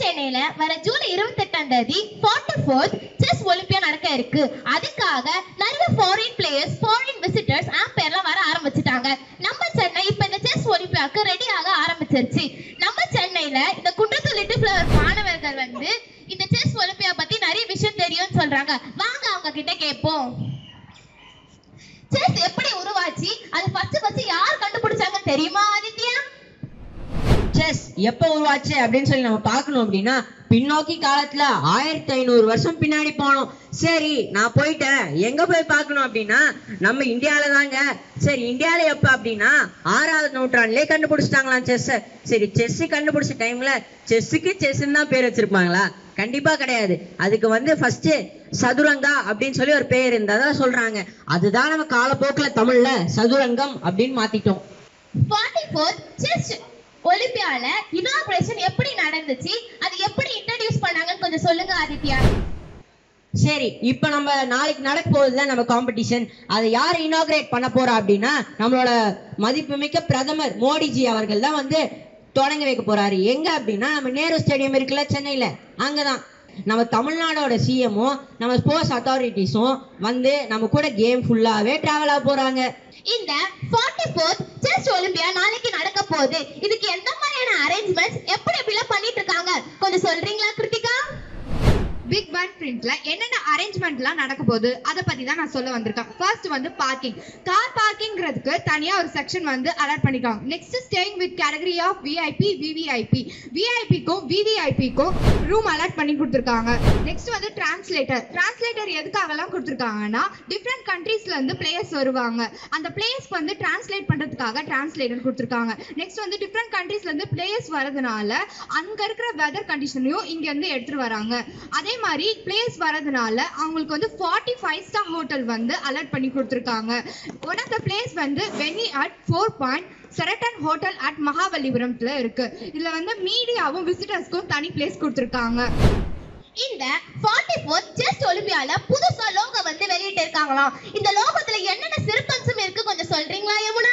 சென்னையில வர ஜூலை இருபத்தி எட்டாம் தேதி ஃபார்ட்டி ஃபோர்த் செஸ் ஒலிம்பியா நடக்க இருக்கு அதுக்காக நிறைய ஃபாரின் பிளேயர்ஸ் ஃபாரின் விசிட்டர்ஸ் ஆம்பையர்லாம் வர ஆரம்பிச்சிட்டாங்க நம்ம சென்னை இப்ப இந்த செஸ் ஒலிம்பியாக்கு ரெடி ஆக ஆரம்பிச்சிருச்சு நம்ம சென்னையில இந்த குன்றத்தூர் லிட்டில் ஃபிளவர் மாணவர்கள் வந்து இந்த செஸ் ஒலிம்பியா பத்தி நிறைய விஷயம் தெரியும்னு சொல்றாங்க வாங்க அவங்க கிட்ட கேட்போம் செஸ் எப்படி உருவாச்சு அது ஃபர்ஸ்ட் ஃபர்ஸ்ட் யார் கண்டுபிடிச்சாங்க தெரியுமா ஆதித்யா செஸ் எப்ப உருவாச்சு அப்படின்னு சொல்லி நம்ம பார்க்கணும் அப்படின்னா பின்னோக்கி காலத்துல ஆயிரத்தி ஐநூறு வருஷம் பின்னாடி போனோம் சரி நான் போயிட்டேன் எங்க போய் பார்க்கணும் அப்படின்னா நம்ம இந்தியால தாங்க சரி இந்தியால எப்ப அப்படின்னா ஆறாவது நூற்றாண்டுலயே கண்டுபிடிச்சிட்டாங்களாம் செஸ் சரி செஸ் கண்டுபிடிச்ச டைம்ல செஸ்ஸுக்கு செஸ்ன்னு தான் பேர் வச்சிருப்பாங்களா கண்டிப்பா கிடையாது அதுக்கு வந்து ஃபர்ஸ்ட் சதுரங்கா அப்படின்னு சொல்லி ஒரு பேர் இருந்ததா சொல்றாங்க அதுதான் நம்ம காலப்போக்குல தமிழ்ல சதுரங்கம் அப்படின்னு மாத்திட்டோம் ஃபார்ட்டி ஃபோர்த் செஸ் ஒலிம்பியால இனாகிரேஷன் எப்படி நடந்துச்சு அது எப்படி இன்ட்ரடியூஸ் பண்ணாங்கன்னு கொஞ்சம் சொல்லுங்க ஆதித்யா சரி இப்போ நம்ம நாளைக்கு நடக்க போகுதுல நம்ம காம்படிஷன் அதை யார் இனாகிரேட் பண்ண போறா அப்படின்னா நம்மளோட மதிப்புமிக்க பிரதமர் மோடிஜி அவர்கள் தான் வந்து தொடங்கி வைக்க போறாரு எங்க அப்படின்னா நம்ம நேரு ஸ்டேடியம் இருக்குல்ல சென்னையில அங்கதான் நம்ம தமிழ்நாடோட சிஎம்மும் நம்ம ஸ்போர்ட்ஸ் அத்தாரிட்டிஸும் வந்து நம்ம கூட கேம் ஃபுல்லாவே டிராவல் ஆக போறாங்க இந்த ஃபார்ட்டி ஃபோர்த் செஸ் ஒலிம்பியா நாளைக்கு நடக்க போகுது இதுக்கு எந்த மாதிரியான அரேஞ்ச்மெண்ட்ஸ் எப்படி எப்படிலாம் பண்ணிட்டு இருக்காங்க கொஞ்சம் சொல்றீங்களா கிருத்திகா பிக் பேன் பிரிண்ட்ல என்னென்ன அரேஞ்ச்மெண்ட்லாம் நடக்க போகுது அதை பத்தி தான் நான் சொல்ல வந்திருக்கேன் ஃபர்ஸ்ட் வந்து பார்க்கிங் கார் பார்க்கிங்கிறதுக்கு தனியா ஒரு செக்ஷன் வந்து அலாட் பண்ணிருக்காங்க next staying with category of VIP VVIP விஐபிக்கும் விவிஐபிக்கும் ரூம் அலாட் பண்ணி கொடுத்துருக்காங்க நெக்ஸ்ட் வந்து டிரான்ஸ்லேட்டர் டிரான்ஸ்லேட்டர் எதுக்காகலாம் கொடுத்துருக்காங்கன்னா டிஃப்ரெண்ட் கண்ட்ரீஸ்ல இருந்து பிளேயர்ஸ் வருவாங்க அந்த பிளேயர்ஸ்க்கு வந்து டிரான்ஸ்லேட் பண்றதுக்காக டிரான்ஸ்லேட்டர் கொடுத்துருக்காங்க நெக்ஸ்ட் வந்து டிஃப்ரெண்ட் கண்ட்ரீஸ்ல இருந்து பிளேயர்ஸ் வரதுனால அங்க இருக்கிற வெதர் கண்டிஷனையும் இங்க இருந்து எடுத்துட்டு வராங்க அதே மாதிரி பிளேயர்ஸ் வரதுனால அவங்களுக்கு வந்து ஃபார்ட்டி ஃபைவ் ஸ்டார் ஹோட்டல் வந்து அலர்ட் பண்ணி கொடுத்துருக்காங்க ஒன் ஆஃப் த பிளேஸ் வந்து venue at four points Sheraton hotel at மகாபலிபுரம்ல இருக்கு இதுல வந்து மீடியாவும் விசிட்டர்ஸ்க்கும் தனி பிளேஸ் கொடுத்துருக்காங்க இந்த ஃபார்ட்டி ஃபோர்த் செஸ் ஒலிம்பியால புதுசா லோகோ வந்து வெளியிட்டு இருக்காங்களாம் இந்த லோகத்துல என்னென்ன சிறப்பம்சம் இருக்கு கொஞ்சம் சொல்றீங்களா யமுனா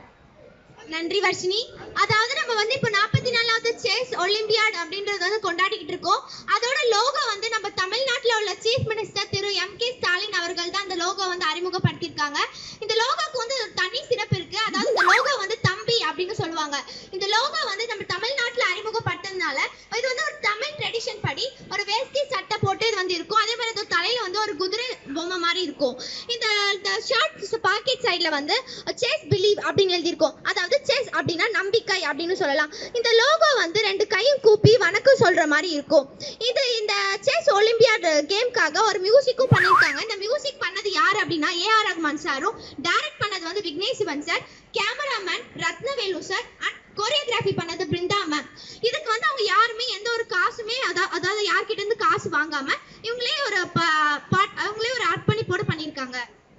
நன்றி வர்ஷினி அதாவது நம்ம வந்து இப்போ நாற்பத்தி நாலாவது செஸ் ஒலிம்பியாட் அப்படின்றது வந்து கொண்டாடிக்கிட்டு இருக்கோம் அதோட லோகோ வந்து நம்ம தமிழ்நாட்டில் உள்ள சீஃப் மினிஸ்டர் திரு எம் கே ஸ்டாலின் அவர்கள் தான் அந்த லோகோ வந்து அறிமுகப்படுத்தியிருக்காங்க இந்த லோகோக்கு வந்து ஒரு தனி சிறப்பு இருக்கு அதாவது இந்த லோகோ வந்து தம்பி அப்படின்னு சொல்லுவாங்க இந்த லோகோ வந்து நம்ம தமிழ்நாட்டில் அறிமுகப்படுத்துறதுனால இது வந்து ஒரு தமிழ் ட்ரெடிஷன் படி ஒரு வேஷ்டி சட்டை போட்டு இது வந்து இருக்கும் அதே மாதிரி இது தலையில வந்து ஒரு குதிரை பொம்மை மாதிரி இருக்கும் இந்த இந்த ஷர்ட் பாக்கெட் சைடில் வந்து சேஸ் பிலீவ் அப்படின்னு எழுதியிருக்கும் அதாவது செஸ் அப்படின்னா நம்பிக்கை அப்படின்னு சொல்லலாம் இந்த லோகோ வந்து ரெண்டு கையும் கூப்பி வணக்கம் சொல்ற மாதிரி இருக்கும் இது இந்த செஸ் ஒலிம்பியாட் கேம்க்காக ஒரு மியூசிக்கும் பண்ணியிருக்காங்க இந்த மியூசிக் பண்ணது யார் அப்படின்னா ஏஆர் ரஹ்மான் சாரும் டைரக்ட் பண்ணது வந்து Vignesh Shivan sir cameraman Rathnavelu sir and choreography பண்ணது பிருந்தா மேம் இதுக்கு வந்து அவங்க யாருமே எந்த ஒரு காசுமே அதா- அதாவது யார்கிட்ட இருந்து காசு வாங்காம இவங்களே ஒரு பா- பாட் அவங்களே ஒரு அர்ப்பணிப்போட பண்ணியிருக்காங்க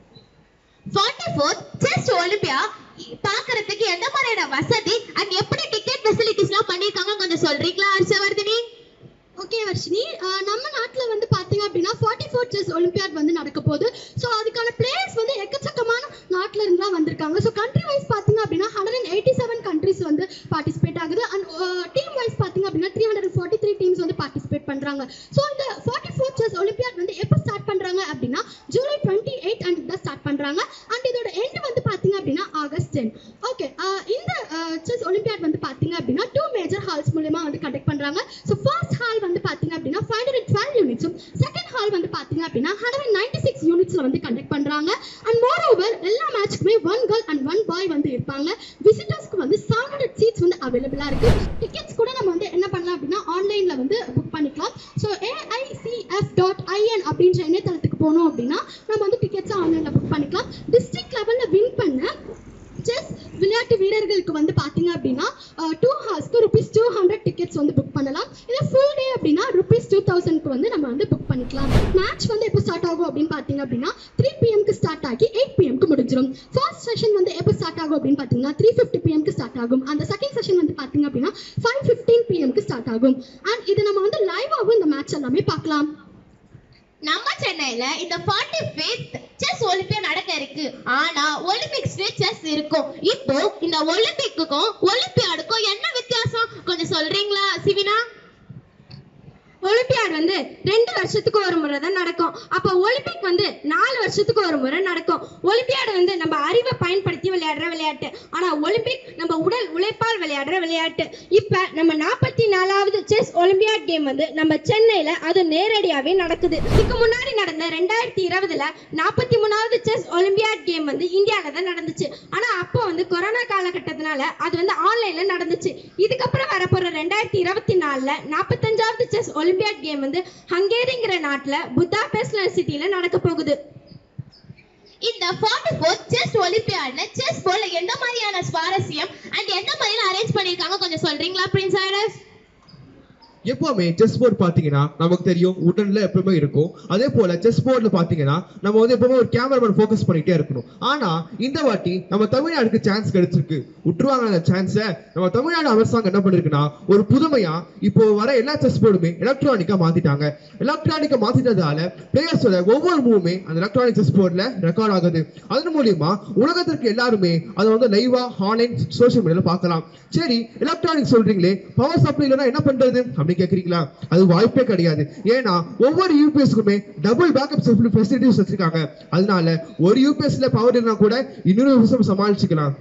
ஃபார்ட்டி ஃபோர்த் செஸ் ஒலிம்பியா பாக்குறதுக்கு எந்த மாதிரியான வசதி அண்ட் எப்படி டிக்கெட் ஃபெசிலிட்டிஸ்லாம் பண்ணிருக்காங்க கொஞ்சம் சொல்றீங்களா ஹர்ஷவர்தினி ஓகே வர்ஷினி அஹ் நம்ம நாட்டில் வந்து பார்த்தீங்க அப்படின்னா ஃபார்ட்டி ஃபோர் செஸ் ஒலிம்பியாட் வந்து நடக்க போகுது ஸோ அதுக்கான பிளேயர்ஸ் வந்து எக்கச்சக்கமான நாட்டில் இருந்துலாம் வந்திருக்காங்க ஸோ கண்ட்ரி வைஸ் பார்த்தீங்க அப்படின்னா hundred and eighty seven countries வந்து பார்ட்டிசிபேட் ஆகுது அண்ட் டீம் வைஸ் பார்த்தீங்க அப்படின்னா three hundred forty three teams வந்து பார்ட்டிசிபேட் பண்ணுறாங்க ஸோ இந்த ஃபார்ட்டி ஃபோர் செஸ் ஒலிம்பியாட் வந்து எப்போ ஸ்டார்ட் பண்ணுறாங்க அப்படின்னா ஜூலை டுவெண்ட்டி எயிட் அண்ட் தான் ஸ்டார்ட் பண்ணுறாங்க அண்ட் இதோட எண்ட் வந்து பார்த்தீங்க அப்படின்னா ஆகஸ்ட் டென் ஓகே இந்த செஸ் ஒலிம்பியாட் வந்து பார்த்தீங்க அப்படின்னா டூ மேஜர் ஹால்ஸ் மூலமா வந்து கண்டக்ட் பண்ணுறாங்க ஸோ ஃபர்ஸ்ட் ஹால் வந்து பார்த்தீங்க அப்படின்னா ஃபைவ் ஹண்ட்ரட் டுவெல் யூனிட்ஸும் செகண்ட் ஹால் வந்து பார்த்தீங்க அப்படின்னா ஹண்ட்ரட் நைன்டி சிக்ஸ் யூனிட்ஸில் வந்து கண்டக்ட் பண்ணுறாங்க அண்ட் மோர் ஓவர் எல்லா மேட்ச்க்குமே one girl and one boy வந்து இருப்பாங்க விசிட்டர்ஸ்க்கு வந்து செவன் ஹண்ட்ரட் சீட்ஸ் வந்து அவைலபிளாக இருக்கு டிக்கெட்ஸ் கூட நம்ம வந்து என்ன பண்ணலாம் அப்படின்னா ஆன்லைனில் வந்து புக் பண்ணிக்கலாம் ஸோ ஏஐசிஎஃப் டாட் ஐஎன் அப்படின்ற இணையதளத்துக்கு போனோம் அப்படின்னா நம்ம வந்து டிக்கெட்ஸை ஆன்லைனில் புக் பண்ணிக்கலாம் டிஸ்ட்ரிக்ட் லெவலில் வின் பண்ண செஸ் விளையாட்டு வீரர்களுக்கு வந்து பார்த்தீங்க அப்படின்னா டூ ஹார்ஸ்க்கு ருபீஸ் டூ ஹண்ட்ரட் டிக்கெட்ஸ் வந்து புக் பண்ணலாம் இதே ஃபுல் டே அப்படின்னா ருபீஸ் டூ தௌசண்ட்க்கு வந்து நம்ம வந்து புக் பண்ணிக்கலாம் மேட்ச் வந்து எப்போ ஸ்டார்ட் ஆகும் அப்படின்னு பார்த்தீங்க அப்படின்னா த்ரீ பிஎம்க்கு ஸ்டார்ட் ஆகி எயிட் பிஎம்க்கு முடிஞ்சிடும் ஃபர்ஸ்ட் செஷன் வந்து எப்போ ஸ்டார்ட் ஆகும் அப்படின்னு பார்த்தீங்கன்னா த்ரீ ஃபிஃப்டி பிஎம்க்கு ஸ்டார்ட் ஆகும் அந்த செகண்ட் செஷன் வந்து பார்த்தீங்க அப்படின்னா ஃபைவ் ஃபிஃப்டீன் பிஎம்க்கு ஸ்டார்ட் ஆகும் அண்ட் இது நம்ம வந்து லைவாகவும் இந்த மேட்ச் எல்லாமே பார்க்கலாம் நம்ம சென்னையில இந்த ஃபார்ட்டி ஃபிஃப்த் செஸ் ஒலிம்பியா நடக்க இருக்கு ஆனா ஒலிம்பிக்ஸ்ல செஸ் இருக்கும் இப்போ இந்த ஒலிம்பிக்குக்கும் ஒலிம்பியாடுக்கும் என்ன வித்தியாசம் கொஞ்சம் சொல்றீங்களா சிவினா ஒலிம்பியாட் வந்து ரெண்டு வருஷத்துக்கு ஒரு முறை தான் நடக்கும் அப்போ ஒலிம்பிக் வந்து நாலு வருஷத்துக்கு ஒரு முறை நடக்கும் ஒலிம்பியாட் வந்து நம்ம அறிவை பயன்படுத்தி விளையாடுற விளையாட்டு ஆனா ஒலிம்பிக் நம்ம உடல் உழைப்பால் விளையாடுற விளையாட்டு இப்ப நம்ம நாற்பத்தி நாலாவது செஸ் ஒலிம்பியாட் கேம் வந்து நம்ம சென்னையில அது நேரடியாவே நடக்குது இதுக்கு முன்னாடி நடந்த ரெண்டாயிரத்தி இருபதுல நாற்பத்தி மூணாவது செஸ் ஒலிம்பியாட் கேம் வந்து இந்தியால தான் நடந்துச்சு ஆனா அப்போ வந்து கொரோனா காலகட்டத்தினால அது வந்து ஆன்லைன்ல நடந்துச்சு இதுக்கப்புறம் வரப்போற ரெண்டாயிரத்தி இருபத்தி நாலுல நாற்பத்தஞ்சாவது செஸ் ஒலிம்பியாட் கேம் வந்து ஹங்கேரிங்கிற நாட்டுல புத்தாபெஸ்ட் சிட்டில நடக்க போகுது இந்த 44th செஸ் ஒலிம்பியாட்ல செஸ் போர்ட்ல எந்த மாதிரியான சுவாரஸ்யம் அண்ட் எந்த மாதிரியான அரேஞ்ச் பண்ணிருக்காங்க கொஞ்சம் சொல்றீங்களா பிரின்ஸ் ஐரஸ் எப்பவுமே செஸ் போர்டு பாத்தீங்கன்னா நமக்கு தெரியும் உடன்ல எப்பவுமே இருக்கும் அதே போல செஸ் போர்டுல பாத்தீங்கன்னா நம்ம வந்து எப்பவுமே ஒரு கேமராமேன் ஃபோக்கஸ் பண்ணிட்டே இருக்கணும் ஆனா இந்த வாட்டி நம்ம தமிழ்நாடுக்கு சான்ஸ் கிடைச்சிருக்கு விட்டுருவாங்க அந்த சான்ஸை நம்ம தமிழ்நாடு அரசாங்கம் என்ன பண்ணிருக்குன்னா ஒரு புதுமையா இப்போ வர எல்லா செஸ் போர்டுமே எலக்ட்ரானிக்கா மாத்திட்டாங்க எலக்ட்ரானிக்கா மாத்திட்டதால பிளேயர்ஸோட ஒவ்வொரு மூவுமே அந்த எலக்ட்ரானிக் செஸ் போர்டுல ரெக்கார்ட் ஆகுது அதன் மூலியமா உலகத்திற்கு எல்லாருமே அதை வந்து லைவா ஆன்லைன் சோஷியல் மீடியால பார்க்கலாம் சரி எலக்ட்ரானிக் சொல்றீங்களே பவர் சப்ளை இல்லைன்னா என்ன பண்றது அப்படின்னு கேக்குறீங்களா அது வாய்ப்பே கிடையாது ஏன்னா ஒவ்வொரு யூபிஎஸ்க்குமே டபுள் பேக்கப் ஃபெசிலிட்டிஸ் வச்சிருக்காங்க அதனால ஒரு யூபிஎஸ்ல பவர் இல்லைனா கூட இன்னொரு விஷயம் சமாளிச்சுக்கலாம்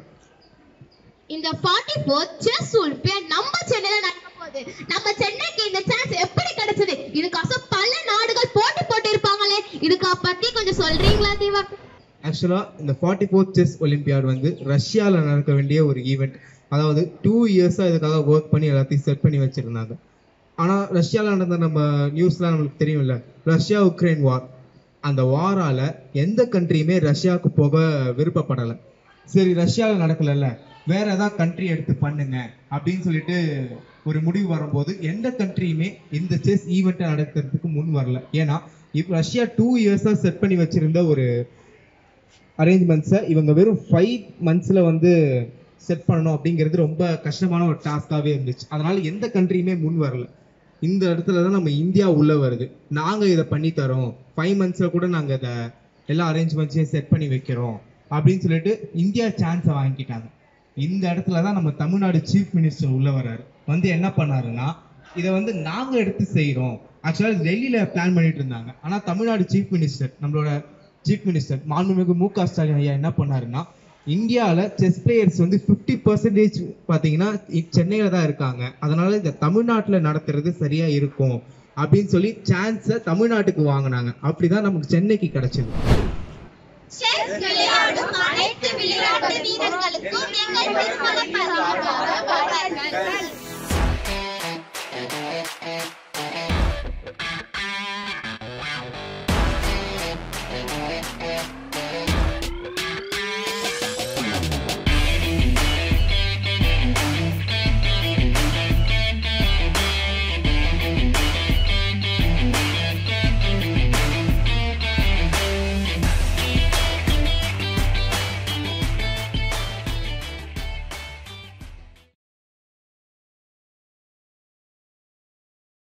இந்த 44th செஸ் ஒலிம்பியாட் நம்ம சென்னையில நடக்க போகுது நம்ம சென்னைக்கு இந்த சான்ஸ் எப்படி கிடைச்சது இதுக்கோசம் பல நாடுகள் போட்டி போட்டு இருப்பாங்களே இதுக்கு பத்தி கொஞ்சம் சொல்றீங்களா தீவா ஆக்சுவலாக இந்த ஃபார்ட்டி ஃபோர்த் செஸ் ஒலிம்பியாட் வந்து ரஷ்யாவில் நடக்க வேண்டிய ஒரு ஈவெண்ட் அதாவது டூ இயர்ஸாக இதுக்காக ஒர்க் பண்ணி எல்லாத்தையும் செட் பண்ணி வச்சுருந்தாங்க ஆனால் ரஷ்யாவில் நடந்த நம்ம நியூஸ்லாம் நம்மளுக்கு தெரியும்ல ரஷ்யா உக்ரைன் வார் அந்த வாரால் எந்த கண்ட்ரியுமே ரஷ்யாவுக்கு போக விருப்பப்படலை சரி ரஷ்யாவில் நடக்கலைல்ல வேற ஏதாவது கண்ட்ரி எடுத்து பண்ணுங்க அப்படின்னு சொல்லிட்டு ஒரு முடிவு வரும்போது எந்த கண்ட்ரியுமே இந்த செஸ் ஈவெண்ட்டை நடக்கிறதுக்கு முன் வரல ஏன்னா இப்போ ரஷ்யா டூ இயர்ஸாக செட் பண்ணி வச்சிருந்த ஒரு அரேஞ்ச்மெண்ட்ஸை இவங்க வெறும் ஃபைவ் மந்த்ஸில் வந்து செட் பண்ணணும் அப்படிங்கிறது ரொம்ப கஷ்டமான ஒரு டாஸ்காகவே இருந்துச்சு அதனால எந்த கண்ட்ரியுமே முன் வரல இந்த இடத்துல தான் நம்ம இந்தியா உள்ள வருது நாங்கள் இதை பண்ணி தரோம் ஃபைவ் மந்த்ஸில் கூட நாங்கள் இதை எல்லா அரேஞ்ச்மெண்ட்ஸையும் செட் பண்ணி வைக்கிறோம் அப்படின்னு சொல்லிட்டு இந்தியா சான்ஸை வாங்கிட்டாங்க இந்த இடத்துல தான் நம்ம தமிழ்நாடு சீஃப் மினிஸ்டர் உள்ள வர்றாரு வந்து என்ன பண்ணாருன்னா இதை வந்து நாங்க எடுத்து செய்றோம் ஆக்சுவலாக டெல்லியில பிளான் பண்ணிட்டு இருந்தாங்க ஆனா தமிழ்நாடு சீஃப் மினிஸ்டர் நம்மளோட சீஃப் மினிஸ்டர் மாண்புமிகு மு க ஸ்டாலின் ஐயா என்ன பண்ணாருன்னா இந்தியாவில் செஸ் பிளேயர்ஸ் வந்து ஃபிஃப்டி பர்சன்டேஜ் பார்த்தீங்கன்னா சென்னையில் தான் இருக்காங்க அதனால இந்த தமிழ்நாட்டில் நடத்துறது சரியா இருக்கும் அப்படின்னு சொல்லி சான்ஸை தமிழ்நாட்டுக்கு வாங்கினாங்க அப்படிதான் நமக்கு சென்னைக்கு கிடைச்சது செஸ் விளையாடும் அனைத்து விளையாட்டு வீரர்களுக்கும் எங்கள் திருமலை பரிவார வாழ்த்துக்கள்